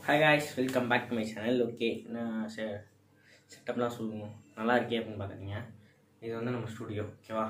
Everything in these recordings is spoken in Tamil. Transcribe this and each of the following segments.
hi guys welcome back to my channel okay நான் செ செட்டப்லாம் சொல்லணும் நல்லா இருக்கே அப்படின்னு பார்க்குறீங்க இது வந்து நம்ம ஸ்டூடியோ ஓகேவா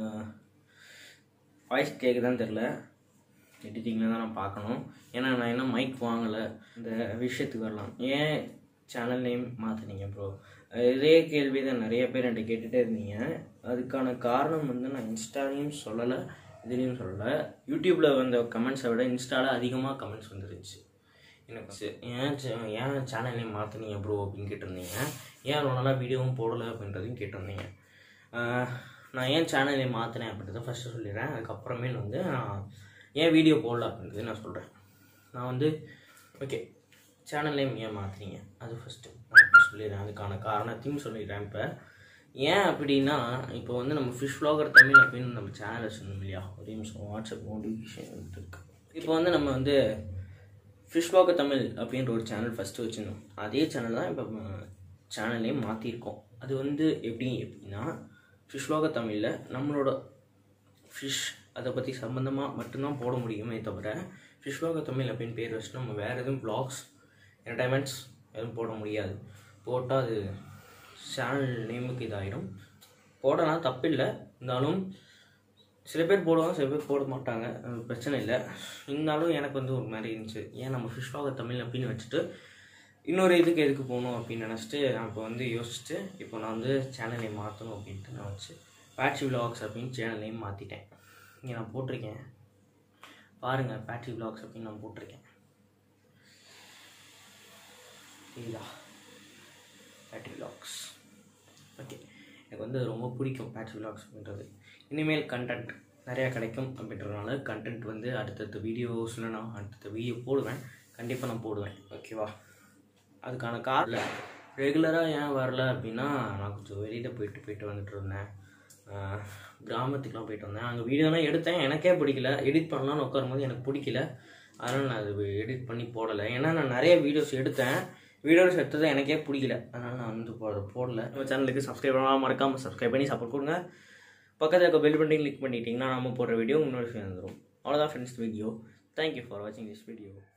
வாய்ஸ் கேட்குதான்னு தெரில எடிட்டிங்கில் தான் நான் பார்க்கணும் ஏன்னா நான் என்ன மைக் வாங்கலை இந்த விஷயத்துக்கு வரலாம் ஏன் சேனல் நேம் மாற்றினீங்க ப்ரோ இதே கேள்வி தான் நிறைய பேர் என்கிட்ட கேட்டுகிட்டே இருந்தீங்க அதுக்கான காரணம் வந்து நான் இன்ஸ்டாலையும் சொல்லலை இதுலேயும் சொல்லலை யூடியூப்பில் வந்த கமெண்ட்ஸை விட இன்ஸ்டாவில் அதிகமாக கமெண்ட்ஸ் வந்துருச்சு எனக்கு சே- ஏன் சே- ஏன் சேனல் நேம் மாற்றினீங்க ப்ரோ அப்படின்னு கேட்டிருந்தீங்க ஏன் ரொம்ப நாளாக வீடியோவும் போடலை அப்படின்றதையும் கேட்டிருந்தீங்க ஆஹ் நான் ஏன் சேனல் நேம் மாற்றினேன் அப்படின்றத ஃபஸ்ட்டு சொல்லிடுறேன் அதுக்கப்புறமேல் வந்து நான் ஏன் வீடியோ போடல அப்படின்றத நான் சொல்கிறேன் நான் வந்து ஓகே சேனல் நேம் ஏன் மாற்றுறீங்க அது ஃபஸ்ட்டு நான் இப்போ சொல்லிடுறேன் அதுக்கான காரணத்தையும் சொல்லிடுறேன் இப்போ ஏன் அப்படின்னா இப்போ வந்து நம்ம ஃபிஷ் vlogger தமிழ் அப்படின்னு நம்ம சேனலை சொன்னோம் இல்லையா ஒரு நிமிஷம் வாட்ஸ்அப் நோட்டிஃபிகேஷன் இருக்கு இப்போ வந்து நம்ம வந்து ஃபிஷ் vlogger தமிழ் அப்படின்ற ஒரு சேனல் ஃபஸ்ட்டு வச்சுருந்தோம் அதே சேனல் தான் இப்போ சேனல்லையும் மாற்றிருக்கோம் அது வந்து எப்படி எப்படின்னா ஃபிஷ் vlogger தமிழில் நம்மளோட ஃபிஷ் அதை பற்றி சம்மந்தமாக மட்டும்தான் போட முடியுமே தவிர ஃபிஷ் vlogger தமிழ் அப்படின்னு பேர் வச்சுட்டு நம்ம வேறு எதுவும் vlogs என்டர்டைன்மெண்ட்ஸ் எதுவும் போட முடியாது போட்டால் அது சேனல் நேமுக்கு இதாயிடும் போடலாம் தப்பில்லை இருந்தாலும் சில பேர் போடுவாங்க சில பேர் போட மாட்டாங்க அது பிரச்சனை இல்லை இருந்தாலும் எனக்கு வந்து ஒரு மாதிரி இருந்துச்சு ஏன் நம்ம ஃபிஷ் vlogger தமிழ் அப்படின்னு வச்சுட்டு இன்னொரு இதுக்கு எதுக்கு போகணும் அப்படின்னு நினச்சிட்டு நான் இப்போ வந்து யோசிச்சுட்டு இப்போ நான் வந்து சேனல் நேம் மாற்றணும் அப்படின்ட்டு நான் வச்சு பேட்சி விலாக்ஸ் அப்படின்னு சேனல் நேம் மாற்றிட்டேன் இங்கே நான் போட்டிருக்கேன் பாருங்கள் பேட்சி விலாக்ஸ் அப்படின்னு நான் போட்டிருக்கேன் இதா பேட்ரி விலாக்ஸ் ஓகே எனக்கு வந்து ரொம்ப பிடிக்கும் பேட்ரி விலாக்ஸ் அப்படின்றது இனிமேல் கண்டென்ட் நிறையா கிடைக்கும் அப்படின்றதுனால கண்டென்ட் வந்து அடுத்தடுத்த வீடியோஸில் நான் அடுத்தடுத்த வீடியோ போடுவேன் கண்டிப்பாக நான் போடுவேன் ஓகேவா அதுக்கான காரணம் ரெகுலராக ஏன் வரல அப்படின்னா நான் கொஞ்சம் வெளியில் போயிட்டு போயிட்டு வந்துட்டு இருந்தேன் ஆஹ் கிராமத்துக்குலாம் போயிட்டு வந்தேன் அங்கே வீடியோலாம் எடுத்தேன் எனக்கே பிடிக்கல எடிட் பண்ணலாம்னு உட்காரும்போது எனக்கு பிடிக்கல அதனால் நான் அது எடிட் பண்ணி போடலை ஏன்னா நான் நிறைய வீடியோஸ் எடுத்தேன் வீடியோஸ் எடுத்தது எனக்கே பிடிக்கல அதனால் நான் வந்து போட போடல நம்ம சேனலுக்கு சப்ஸ்கிரைப் பண்ணாமல் மறக்காமல் சப்ஸ்கிரைப் பண்ணி சப்போர்ட் கொடுங்க பக்கத்தில் இருக்க பெல் பட்டன் கிளிக் பண்ணிட்டீங்கன்னா நம்ம போடுற வீடியோ முன்னோட்டிஃபிகேஷன் வந்துடும் அவ்வளோதான் ஃப்ரெண்ட்ஸ் வீடியோ தேங்க்யூ ஃபார் வாட்சிங் திஸ் வீடியோ